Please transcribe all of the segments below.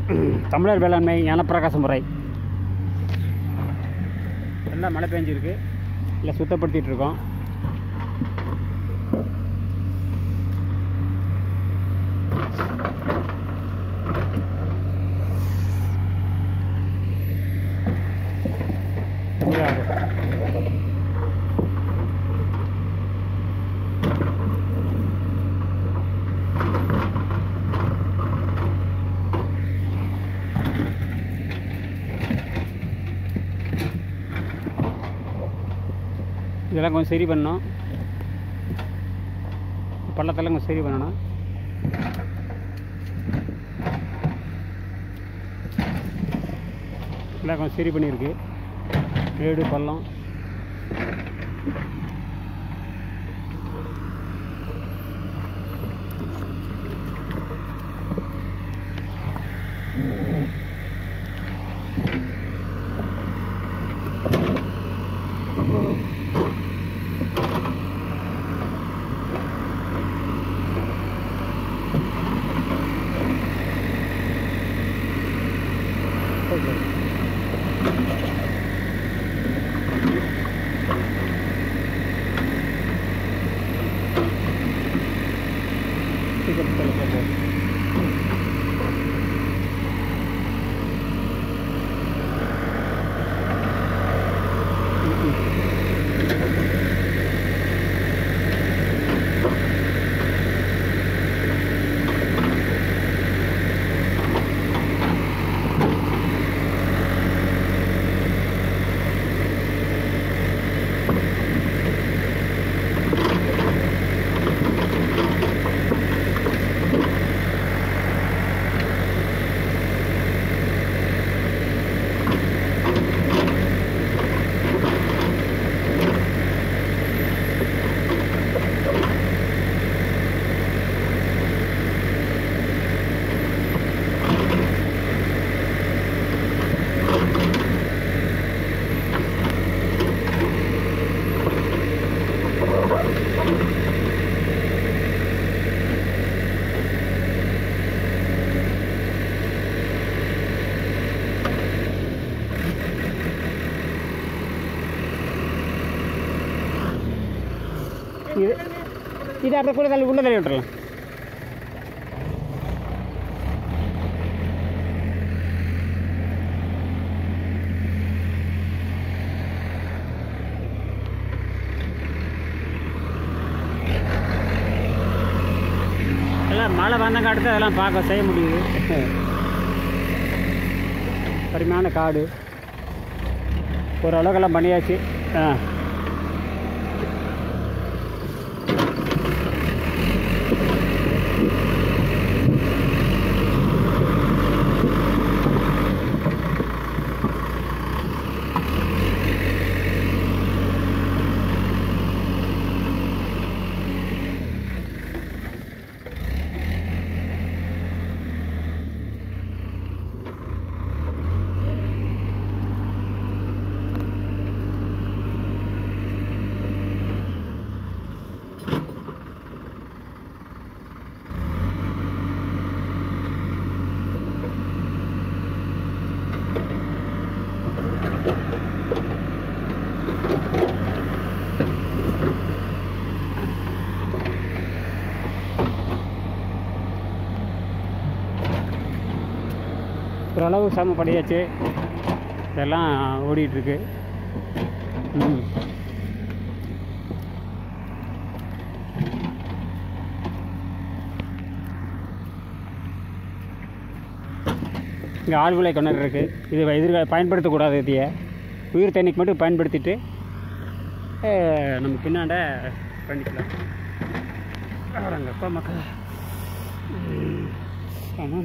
தமிழர் வேளாண்மை ஞானப்பிரகாச முறை நல்லா மழை பெஞ்சிருக்கு இல்லை சுத்தப்படுத்திட்டு இருக்கோம் தமிழக இதெல்லாம் கொஞ்சம் சரி பண்ணணும் பள்ளத்தெல்லாம் கொஞ்சம் சரி பண்ணணும் எல்லாம் கொஞ்சம் சரி பண்ணியிருக்கு மேடு பள்ளம் சீக்கிரம் தள்ளி போட்டு. இது இது அப்படியே கூட தள்ளி உள்ள தள்ளி விட்டுறலாம் எல்லாம் மழை வந்தங்க அடுத்து அதெல்லாம் பார்க்க செய்ய முடியுது பரிமாண காடு ஓரளவுக்கெல்லாம் பண்ணியாச்சு ஆ ஓரளவு சம படியாச்சு இதெல்லாம் ஓடிட்டுருக்கு ம் இங்கே ஆழ்விலை கிணறு இருக்குது இது எதிர்கால பயன்படுத்தக்கூடாது இதைய உயிர் தண்ணிக்கு மட்டும் பயன்படுத்திட்டு அஹ், நம்ம பின்னாண்ட பண்ணிக்கலாம் அடங்கப்பா மக்கள் ம். ஆமாம்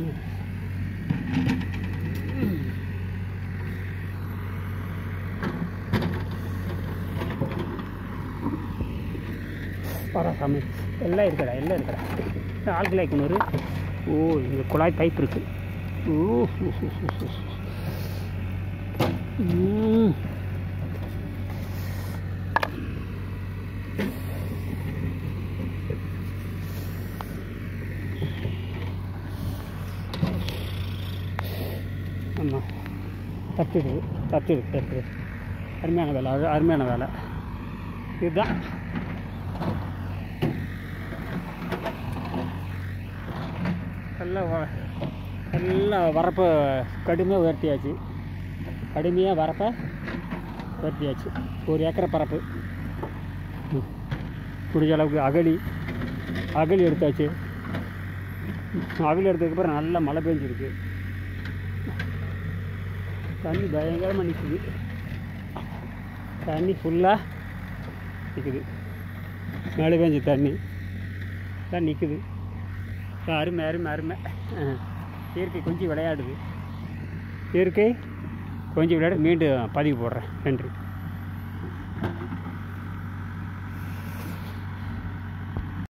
பாரா சாமி எல்லாம் இருக்கடா எல்லாம் இருக்கடா ஆழ்கிளை கிணறு ஓ இங்கே குழாய் பைப் இருக்கு ஓ ஹு, ஹு, ஹு, ஹு. ம். ஆமாம் தட்டுது தட்டுது தட்டுது அருமையான வேலை அது அருமையான வேலை இதுதான் எல்லாம் வ- எல்லாம் வரப்பை கடுமையாக உயர்த்தியாச்சு கடுமையாக வரப்பை உயர்த்தியாச்சு ஒரு ஏக்கரை பரப்பு ம். முடிஞ்ச அளவுக்கு அகழி அகழி எடுத்தாச்சு அகழி எடுத்ததுக்கப்புறம் நல்லா மழை பெஞ்சிருக்கு தண்ணி பயங்கரமாக நிற்குது தண்ணி ஃபுல்லாக நிற்குது மழை பெஞ்ச தண்ணி தான் நிற்குது அருமை அருமை அருமை அஹ். இயற்கை கொஞ்சம் விளையாடுது இயற்கை கொஞ்சம் விளையாட மீண்டும் பதிவு போடுறேன் நன்றி